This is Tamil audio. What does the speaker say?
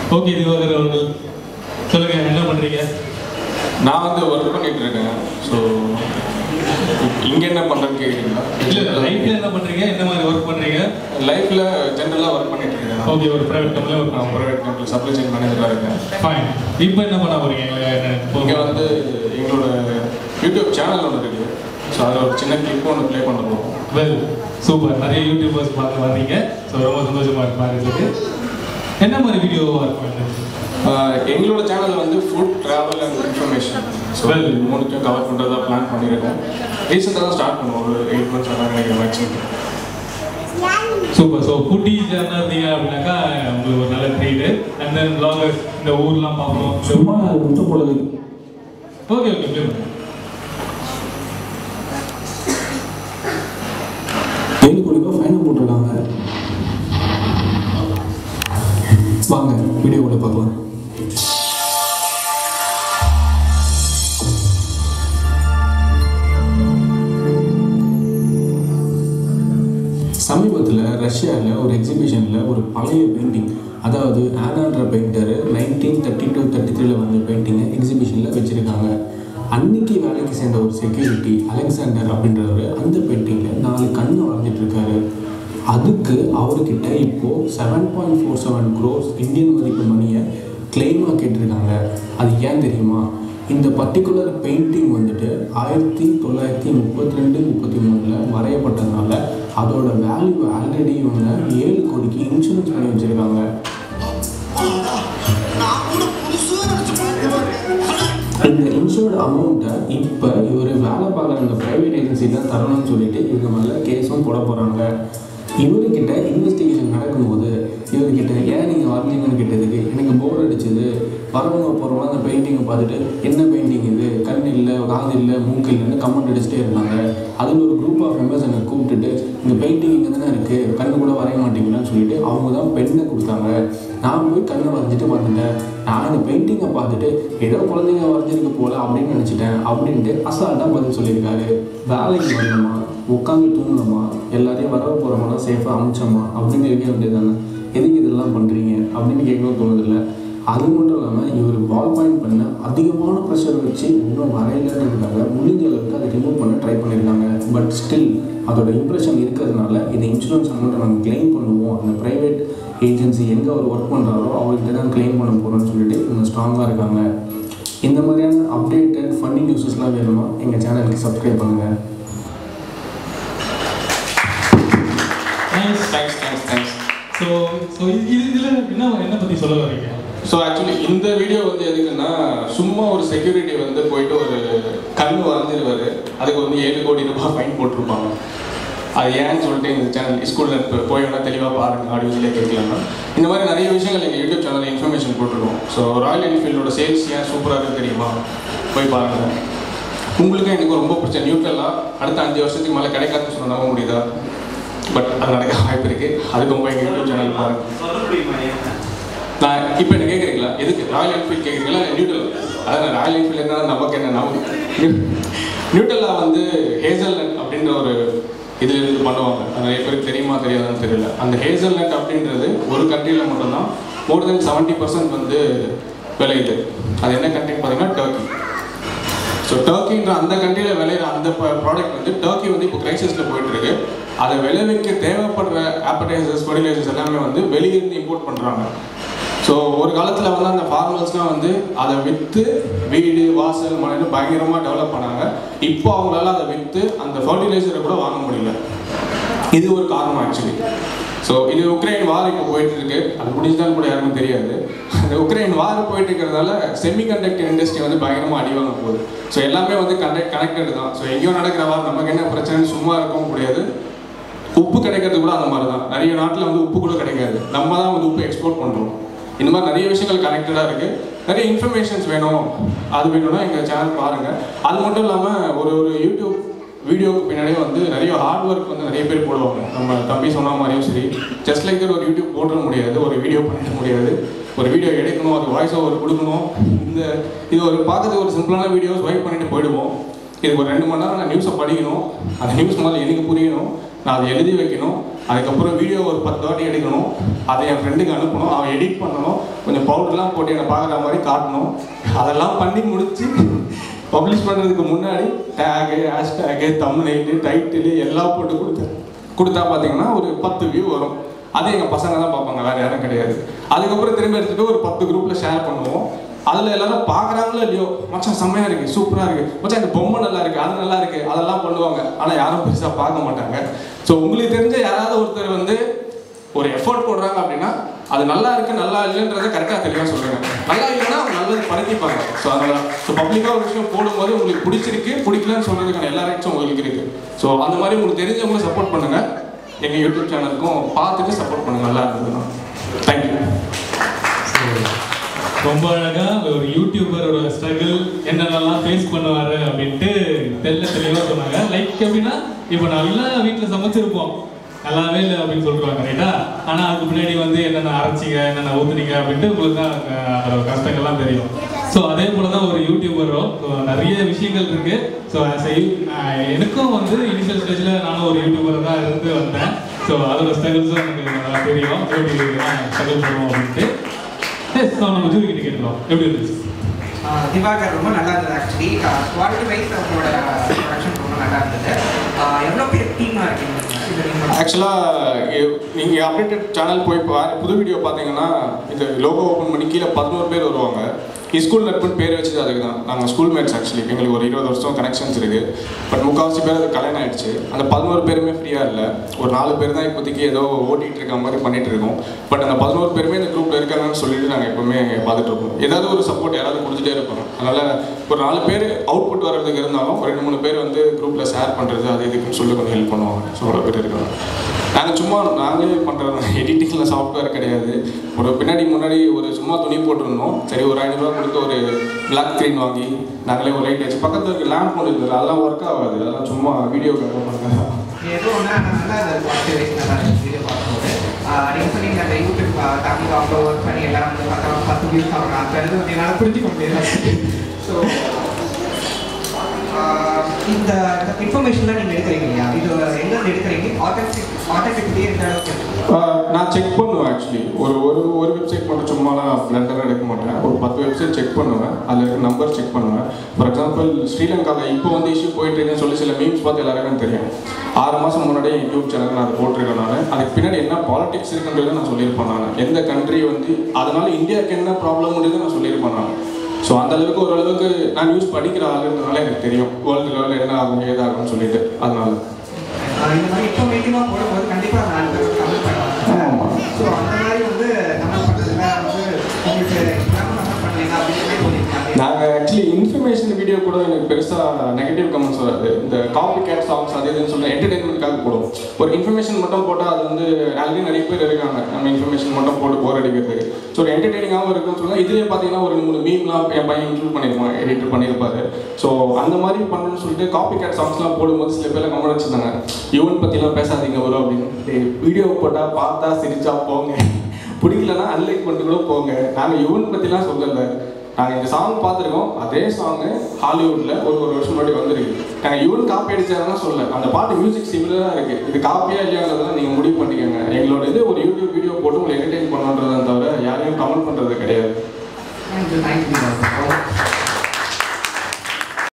ஓகே திவாகர் அவர்கள் சொல்லுங்க என்ன பண்றீங்க நான் வந்து ஒர்க் பண்ணிட்டு இருக்கேன் ஸோ இங்க என்ன பண்றேன்னு கேக்குறீங்களா இல்ல லைஃப்ல என்ன பண்றீங்க என்ன மாதிரி ஒர்க் பண்றீங்க லைஃப்ல ஜென்ரலா ஒர்க் பண்ணிட்டு இருக்கேன் நான். ஓகே ஒரு பிரைவேட் கம்பெனில ஒர்க் நான் ப்ரைவேட் கம்பெனி சப்ளை செயின் மேனேஜராக இருக்கேன் ஃபைன் இப்போ என்ன பண்ண போறீங்க எங்களுக்கு இங்கே வந்து எங்களோட யூடியூப் சேனல் ஒன்று இருக்குது ஸோ அதில் ஒரு சின்ன கிளிப் ஒன்று ப்ளே பண்ண போகிறோம் வெல் சூப்பர் நிறைய யூடியூபர்ஸ் பார்த்து வர்றீங்க ஸோ ரொம்ப சந்தோஷமா இருக்கு பார்க்கறதுக்கு என்ன மாதிரி வீடியோ ஒர்க் பண்ணுங்க எங்களோட சேனல் வந்து food travel and information so Well. மூணுத்தையும் கவர் பண்ணுறதா பிளான் பண்ணியிருக்கோம் ரீசெண்டாக தான் ஸ்டார்ட் பண்ணுவோம் ஒரு எயிட் மந்த்ஸ் ஆனால் நினைக்கிறேன் maximum super so foodie channel இருந்தீங்க அப்படின்னாக்கா உங்களுக்கு ஒரு நல்ல ட்ரீட் அண்ட் தென் vloggers இந்த ஊர்லாம் பார்க்கணும் சும்மா விட்டு போடுது ஓகே ஓகே ப்ளே பண்ணுங்க ஏழு கோடி ரூபாய் ஃபைன் போட்டிருக்காங்க வாங்க வீடியோ கூட பார்க்கலாம் சமீபத்தில் ரஷ்யாவில் ஒரு எக்ஸிபிஷனில் ஒரு பழைய பெயிண்டிங் அதாவது ஆனான்ற painter nineteen thirty two thirty த்ரீல வந்த பெயிண்டிங்கை எக்ஸிபிஷனில் வச்சுருக்காங்க அன்னைக்கு வேலைக்கு சேர்ந்த ஒரு செக்யூரிட்டி அலெக்சாண்டர் அப்படின்றவர் அந்த பெயிண்டிங்கில் நாலு கண்ணு வரைஞ்சிட்டு இருக்காரு அதுக்கு அவர்கிட்ட இப்போது seven point four seven crores Indian மதிப்பு மணியை கிளைமாக கேட்டிருக்காங்க அது ஏன் தெரியுமா இந்த பர்டிகுலர் பெயிண்டிங் வந்துட்டு ஆயிரத்தி தொள்ளாயிரத்தி முப்பத்தி ரெண்டு முப்பத்தி மூணில் வரையப்பட்டதுனால அதோட வேல்யூ ஆல்ரெடி இவங்க ஏழு கோடிக்கு இன்சூரன்ஸ் பண்ணி வச்சுருக்காங்க இந்த இன்சூர்ட் அமௌண்ட்டை இப்போ இவர் வேலை பார்க்குற இந்த ப்ரைவேட் ஏஜென்சி தான் தரணும்னு சொல்லிட்டு இவங்க மேலே கேஸும் போட போகிறாங்க இவர்கிட்ட இன்வெஸ்டிகேஷன் நடக்கும்போது இவர்கிட்ட ஏன் நீங்கள் வரலீங்கன்னு கேட்டதுக்கு எனக்கு போர் அடிச்சது வரவங்க போகிறவங்க அந்த பெயிண்டிங்கை பார்த்துட்டு என்ன பெயிண்டிங் இது கண் இல்லை காது இல்லை மூக்கு இல்லைன்னு கமெண்ட் அடிச்சுட்டே இருந்தாங்க அதில் ஒரு குரூப் ஆஃப் மெம்பர்ஸ் என்னை கூப்பிட்டுட்டு இந்த பெயிண்டிங் இங்கே தானே இருக்குது கண்ணு கூட வரைய மாட்டீங்களான்னு சொல்லிட்டு அவங்க தான் பெண்ணை கொடுத்தாங்க நான் போய் கண்ணை வரைஞ்சிட்டு வந்துட்டேன் நான் இந்த பெயிண்டிங்கை பார்த்துட்டு ஏதோ குழந்தைங்க வரைஞ்சிருக்கு போல அப்படின்னு நினச்சிட்டேன் அப்படின்ட்டு அசால்ட்டாக பதில் சொல்லியிருக்காரு வேலைக்கு வரணுமா உட்காந்து தூங்கணுமா எல்லாரையும் வர போகிறவங்களாம் சேஃபாக அமிச்சோமா அப்படின்னு இருக்க வேண்டியதானே எதுக்கு இதெல்லாம் பண்ணுறீங்க அப்படின்னு கேட்கணும் தோணுதில்ல அது மட்டும் இல்லாமல் இவர் பால் பாயிண்ட் பண்ண அதிகமான ப்ரெஷர் வச்சு இன்னும் வரையிலன்றதுக்காக முடிஞ்ச அளவுக்கு அதை ரிமூவ் பண்ண ட்ரை பண்ணியிருக்காங்க பட் ஸ்டில் அதோட இம்ப்ரெஷன் இருக்கிறதுனால இந்த இன்சூரன்ஸ் அமௌண்ட்டை நாங்கள் க்ளைம் பண்ணுவோம் அந்த ப்ரைவேட் ஏஜென்சி எங்கே அவர் ஒர்க் பண்ணுறாரோ அவர்கிட்ட தான் க்ளைம் பண்ண போகிறோம்னு சொல்லிட்டு இவங்க ஸ்ட்ராங்காக இருக்காங்க இந்த மாதிரியான அப்டேட்டட் ஃபன்னி நியூஸஸ்லாம் வேணுமா எங்கள் சேனலுக்கு சப்ஸ்கிரைப் பண்ணுங்கள் nice thanks thanks thanks so so இது இதில் என்ன என்ன பற்றி சொல்ல வரீங்க ஸோ ஆக்சுவலி இந்த வீடியோ வந்து எதுக்குன்னா சும்மா ஒரு செக்யூரிட்டி வந்து போயிட்டு ஒரு கண்ணு வரைஞ்சிருவாரு அதுக்கு வந்து ஏழு கோடி ரூபாய் ஃபைன் போட்டிருப்பாங்க அது ஏன்னு சொல்லிட்டு இந்த சேனல் ஸ்கூலில் இப்போ போய் வேணால் தெளிவாக பாருங்கள் ஆடியோஸ்லேயே கேட்கலாம்னா இந்த மாதிரி நிறைய விஷயங்கள் எங்கள் யூடியூப் சேனலில் இன்ஃபர்மேஷன் போட்டிருக்கோம் ஸோ ராயல் என்ஃபீல்டோட சேல்ஸ் ஏன் சூப்பராக இருக்குது தெரியுமா போய் பாருங்கள் உங்களுக்கு எனக்கு ரொம்ப பிடிச்ச நியூட்ரலாக அடுத்த அஞ்சு வருஷத்துக்கு மேலே கிடைக்காதுன்னு சொன்ன நம்ப முடியுதா பட் அது நடக்க வாய்ப்பு இருக்குது அதுக்கு உங்கள் எங்கள் யூடியூப் சேனல் பாருங்கள் நான் இப்போ என்ன கேட்குறீங்களா எதுக்கு ராயல் என்ஃபீல்ட் கேட்குறீங்களா நியூட்டல் அதான் ராயல் என்ஃபீல்ட் என்ன நமக்கு என்ன நமக்கு நியூட்டல்லா வந்து ஹேசல்நட் அப்படின்ற ஒரு இதில் இருந்து பண்ணுவாங்க அது நிறைய பேருக்கு தெரியுமா தெரியாதான்னு தெரியல அந்த ஹேசல்நட் அப்படின்றது ஒரு கண்ட்ரியில் மட்டும்தான் மோர் தென் செவன்ட்டி பர்சன்ட் வந்து விளையுது அது என்ன கண்ட்ரின்னு பார்த்தீங்கன்னா டர்க்கி ஸோ டர்க்கின்ற அந்த கண்ட்ரியில் விளையிற அந்த ப்ராடக்ட் வந்து டர்க்கி வந்து இப்போ கிரைசிஸில் போயிட்டு இருக்கு அதை விளைவிக்க தேவைப்படுற ஆப்படைசர்ஸ் ஃபர்டிலைசர்ஸ் எல்லாமே வந்து வெளியிருந்து இம்போர்ட் பண்ணுறாங்க ஸோ ஒரு காலத்தில் வந்து அந்த ஃபார்மர்ஸ்லாம் வந்து அதை விற்று வீடு வாசல் மனைன்னு பயங்கரமாக டெவலப் பண்ணாங்க இப்போ அவங்களால அதை விற்று அந்த ஃபர்டிலைசரை கூட வாங்க முடியல இது ஒரு காரணம் ஆக்சுவலி ஸோ இது உக்ரைன் வார் இப்போ போயிட்டு இருக்கு அது முடிஞ்சுதான் கூட யாருக்கும் தெரியாது அந்த உக்ரைன் வார் போயிட்டு இருக்கிறதால செமிகண்டக்டர் இண்டஸ்ட்ரி வந்து பயங்கரமாக அடி வாங்க போகுது ஸோ எல்லாமே வந்து கண்டக்ட் கனெக்டட் தான் ஸோ எங்கேயோ நடக்கிற வார் நமக்கு என்ன பிரச்சனைன்னு சும்மா இருக்கவும் முடியாது உப்பு கிடைக்கிறது கூட அந்த மாதிரி தான் நிறைய நாட்டில் வந்து உப்பு கூட கிடைக்காது நம்ம தான் வந்து உப்பு எக்ஸ்போர்ட் பண்ணுறோம் இந்த மாதிரி நிறைய விஷயங்கள் கனெக்டடாக இருக்குது நிறைய இன்ஃபர்மேஷன்ஸ் வேணும் அது வேணும்னா எங்கள் சேனல் பாருங்கள் அது மட்டும் இல்லாமல் ஒரு ஒரு யூடியூப் வீடியோவுக்கு பின்னாடியே வந்து நிறைய ஹார்ட் ஒர்க் வந்து நிறைய பேர் போடுவாங்க நம்ம தம்பி சொன்ன மாதிரியும் சரி ஜஸ்ட் லைக் ஒரு யூடியூப் போட முடியாது ஒரு வீடியோ பண்ணிட முடியாது ஒரு வீடியோ எடுக்கணும் அது வாய்ஸ் ஓவர் கொடுக்கணும் இந்த இது ஒரு பார்க்கறதுக்கு ஒரு சிம்பிளான வீடியோஸ் வைப் பண்ணிட்டு போயிடுவோம் இதுக்கு ஒரு ரெண்டு மணி நேரம் நான் நியூஸை படிக்கணும் அந்த நியூஸ் முதல்ல எனக்கு புரியணும் நான் அதை எழுதி வைக்கணும் அதுக்கப்புறம் வீடியோ ஒரு பத்து வாட்டி எடுக்கணும் அதை என் ஃப்ரெண்டுக்கு அனுப்பணும் அவன் எடிட் பண்ணணும் கொஞ்சம் பவுடர்லாம் போட்டு என்னை பார்க்குற மாதிரி காட்டணும் அதெல்லாம் பண்ணி முடிச்சு பப்ளிஷ் பண்ணுறதுக்கு முன்னாடி டேகு ஹேஷ்டேகு தம்னைலு டைட்டிலு எல்லாம் போட்டு கொடுத்தேன் கொடுத்தா பார்த்தீங்கன்னா ஒரு பத்து வியூ வரும் அது எங்கள் பசங்க தான் பார்ப்பாங்க வேறு யாரும் கிடையாது அதுக்கப்புறம் திரும்ப எடுத்துகிட்டு ஒரு பத்து குரூப்பில் ஷேர் பண்ணுவோம் அதில் எல்லாரும் பார்க்குறாங்களோ இல்லையோ மச்சான் செம்மையாக இருக்குது சூப்பராக இருக்குது மச்சான் இந்த பொம்மை நல்லா இருக்குது அது நல்லா இருக்குது அதெல்லாம் பண்ணுவாங்க ஆனால் யாரும் பெருசாக பார்க்க மாட்டாங்க ஸோ உங்களுக்கு தெரிஞ்ச யாராவது ஒருத்தர் வந்து ஒரு எஃபோர்ட் போடுறாங்க அப்படின்னா அது நல்லா இருக்கு நல்லா இல்லைன்றதை கரெக்டாக தெளிவாக சொல்லுங்க நல்லா இல்லைன்னா அவங்க நல்லது படுத்திப்பாங்க ஸோ அதனால ஸோ பப்ளிக்காக ஒரு விஷயம் போடும்போது உங்களுக்கு பிடிச்சிருக்கு பிடிக்கலன்னு சொல்றதுக்கான எல்லா ரைட்ஸும் உங்களுக்கு இருக்கு ஸோ அந்த மாதிரி உங்களுக்கு தெரிஞ்சவங்களை சப்போர்ட் பண்ணுங்க எங்கள் யூடியூப் சேனலுக்கும் பார்த்துட்டு சப்போர்ட் பண்ணுங்க நல்லா இருந்ததுன்னா தேங்க்யூ ரொம்ப அழகா ஒரு யூடியூபரோட ஸ்ட்ரகிள் என்னென்னலாம் ஃபேஸ் பண்ணுவாரு அப்படின்ட்டு தெல்ல தெளிவா சொன்னாங்க லைக் எப்படின்னா இப்போ நல்லா வீட்டில் சமைச்சிருப்போம் நல்லாவே இல்லை அப்படின்னு சொல்றாங்க ரைட்டா ஆனா அதுக்கு பின்னாடி வந்து என்னென்ன அரைச்சிங்க என்னென்ன ஊத்துனீங்க அப்படின்ட்டு உங்களுக்கு தான் அஹ், அதோட கஷ்டங்கள்லாம் தெரியும் ஸோ அதே போல தான் ஒரு யூடியூபரும் ஸோ நிறைய விஷயங்கள் இருக்கு ஸோ எனக்கும் வந்து இனிஷியல் ஸ்டேஜில் நானும் ஒரு யூடியூபர் தான் இருந்து வந்தேன் ஸோ அதோட ஸ்ட்ரகிள்ஸும் எனக்கு நல்லா தெரியும் எப்படி ஸ்ட்ரகிள் பண்ணுவோம் அப்படின்ட்டு எஸ் நான் நம்ம ஜூரி கிட்ட கேட்டுக்கலாம் எப்படி இருந்துச்சு ஆஹ் திவாகர் ரொம்ப நல்லா இருந்தது ஆக்சுவலி குவாலிட்டி வைஸ் அவங்களோட ப்ரொடக்ஷன் ரொம்ப நல்லா இருந்தது ஆஹ் எவ்வளோ பேர் டீமாக இருக்கீங்க இந்த team ல? ஆக்சுவலாக நீங்கள் அப்டேட்டட் சேனல் போய் பா புது வீடியோ பார்த்தீங்கன்னா இந்த லோகோ ஓப்பன் பண்ணி கீழே பதினோரு பேர் வருவாங்க ஸ்கூல் நட்புன்னு பேர் வச்சது அதுக்கு தான் நாங்கள் ஸ்கூல் மேட்ஸ் ஆக்சுவலி எங்களுக்கு ஒரு இருபது வருஷம் கனெக்ஷன்ஸ் இருக்குது பட் முக்கால்வாசி பேர் அது கல்யாணம் ஆயிடுச்சு அந்த பதினோரு பேருமே ஃப்ரீயாக இல்லை ஒரு நாலு பேர் தான் இப்போதைக்கு ஏதோ ஓட்டிகிட்டு இருக்க மாதிரி பண்ணிட்டு இருக்கோம் பட் அந்த பதினோரு பேருமே இந்த குரூப்பில் இருக்காங்கன்னு சொல்லிட்டு நாங்கள் எப்பவுமே பார்த்துட்டு இருப்போம் ஏதாவது ஒரு சப்போர்ட் யாராவது கொடுத்துட்டே இருப்பாங்க அதனால் ஒரு நாலு பேர் அவுட்புட் வர்றதுக்கு இருந்தாலும் ஒரு ரெண்டு மூணு பேர் வந்து குரூப்பில் ஷேர் பண்ணுறது அது இதுக்குன்னு சொல்லி கொஞ்சம் ஹெல்ப் பண்ணுவாங்க ஸோ அவ்வளோ பேர் இருக்காங்க நாங்கள் சும்மா நாங்களே பண்ணுறது எடிட்டிங்கில் சாஃப்ட்வேர் கிடையாது ஒரு பின்னாடி முன்னாடி ஒரு சும்மா துணி போட்டிருந்தோம் சரி ஒரு ஐநூறுரூவா கொடுத்து ஒரு பிளாக் ஸ்க்ரீன் வாங்கி நாங்களே ஒரு லைட் வச்சு பக்கத்தில் இருக்க லேம்ப் ஒன்று இருக்குது அதெல்லாம் ஒர்க் ஆகாது அதெல்லாம் சும்மா வீடியோக்காக பண்ணுறது ஏதோ ஒன்று நல்லா இருந்தது குவாலிட்டி வைஸ் நல்லா இருந்துச்சு வீடியோ பார்க்கும்போது ஆஹ் நீங்க சொன்னீங்க அந்த யூடியூப் தமிழ் அவ்வளோ ஒர்க் பண்ணி எல்லாம் வந்து பார்த்தா பத்து வியூஸ் ஆகணும் அந்த இது வந்து என்னால் புரிஞ்சுக்க முடியாது ஸோ இந்த இன்ஃபர்மேஷன்லாம் நீங்கள் எடுக்கிறீங்க இல்லையா இது எங்கேருந்து எடுக்கிறீங்க ஆட்டோமேட்டிக் ஆட்டோமேட்டிக்லி எந்த அளவுக்கு ஆஹ் நான் செக் பண்ணுவேன் ஆக்சுவலி ஒரு ஒரு ஒரு வெப்சைட் மட்டும் சும்மாலாம் பிளண்டராக எடுக்க மாட்டேன் ஒரு பத்து வெப்சைட் செக் பண்ணுவேன் அதில் இருக்க நம்பர் செக் பண்ணுவேன் ஃபார் எக்ஸாம்பிள் ஸ்ரீலங்காவில் இப்போ வந்து இஷ்யூ போயிட்டு இருக்குன்னு சொல்லி சில மீம்ஸ் பார்த்து எல்லாருக்கும் தெரியும் ஆறு மாதம் முன்னாடி யூடியூப் சேனல் நான் அதை போட்டிருக்கேன் நான் அதுக்கு பின்னாடி என்ன பாலிடிக்ஸ் இருக்குன்றதை நான் சொல்லியிருப்பேன் நான் எந்த கண்ட்ரி வந்து அதனால இந்தியாவுக்கு என்ன ப்ராப்ளம்ன்றது நான் சொல்லியிருப்பேன் நான் ஸோ அந்த அளவுக்கு ஓரளவுக்கு நான் நியூஸ் படிக்கிற ஆளுன்றனால எனக்கு தெரியும் வேர்ல்டு லெவலில் என்ன ஆகும் ஏதாகும்னு சொல்லிட்டு அதனால ஆஹ் இந்த மாதிரி இன்ஃபர்மேட்டிவாக போடும்போது கண்டிப்பாக நாலு பேர் தமிழ் பண்ணுவாங்க ஆமா. ஸோ அந்த மாதிரி வந்து தமிழ் பண்ணுறதுல வந்து உங்களுக்கு இல்லாமல் தமிழ் பண்ணீங்க அப்படின்னு சொல்லி சொல்லியிருக்காங்க நாங்கள் ஆக்சுவலி இன்ஃபர்மேஷன் வீடியோ கூட எனக்கு பெருசாக நெகட்டிவ் கமெண்ட்ஸ் வராது இந்த காப்பி கேட் சாங்ஸ் அது இதுன்னு சொல்லி என்டர்டைன்மெண்ட்காக போடும் ஒரு இன்ஃபர்மேஷன் மட்டும் போட்டால் அது வந்து ஆல்ரெடி நிறைய பேர் இருக்காங்க நம்ம இன்ஃபர்மேஷன் மட்டும் போட்டு போர் அடிக்கிறதுக்கு ஸோ ஒரு என்டர்டைனிங்காகவும் இருக்குன்னு சொல்லலாம் இதுலேயே பார்த்தீங்கன்னா ஒரு மூணு மீம்லாம் என் பையன் இன்க்ளூட் பண்ணியிருப்பான் எடிட் பண்ணியிருப்பாரு ஸோ அந்த மாதிரி பண்ணணும்னு சொல்லிட்டு காப்பி கேட் சாங்ஸ்லாம் போடும்போது சில பேர்லாம் கமெண்ட் வச்சுருந்தாங்க யுவன் பற்றிலாம் பேசாதீங்க வரும் அப்படின்னு வீடியோ போட்டால் பார்த்தா சிரிச்சா போங்க பிடிக்கலன்னா அன்லைக் பண்ணிட்டு கூட போங்க நாங்கள் யுவன் பற்றிலாம் சொல்லலை நாங்கள் இந்த சாங் பார்த்துருக்கோம் அதே சாங்கு ஹாலிவுட்டில் ஒரு ஒரு வருஷம் முன்னாடி வந்திருக்கு நாங்கள் யுவன் காப்பி அடிச்சாருன்னா சொல்ல அந்த பாட்டு மியூசிக் சிமிலராக இருக்குது இது காப்பியா இல்லையாங்கிறதெல்லாம் நீங்கள் முடிவு பண்ணிக்கோங்க எங்களோட இது ஒரு யூடியூப் வீடியோ போட்டு உங்களை என்டர்டெயின் பண்ணுன்றதை தவிர யாரையும் கமெண்ட் பண்ணுறது கிடையாது தேங்க்யூ தேங்க்யூ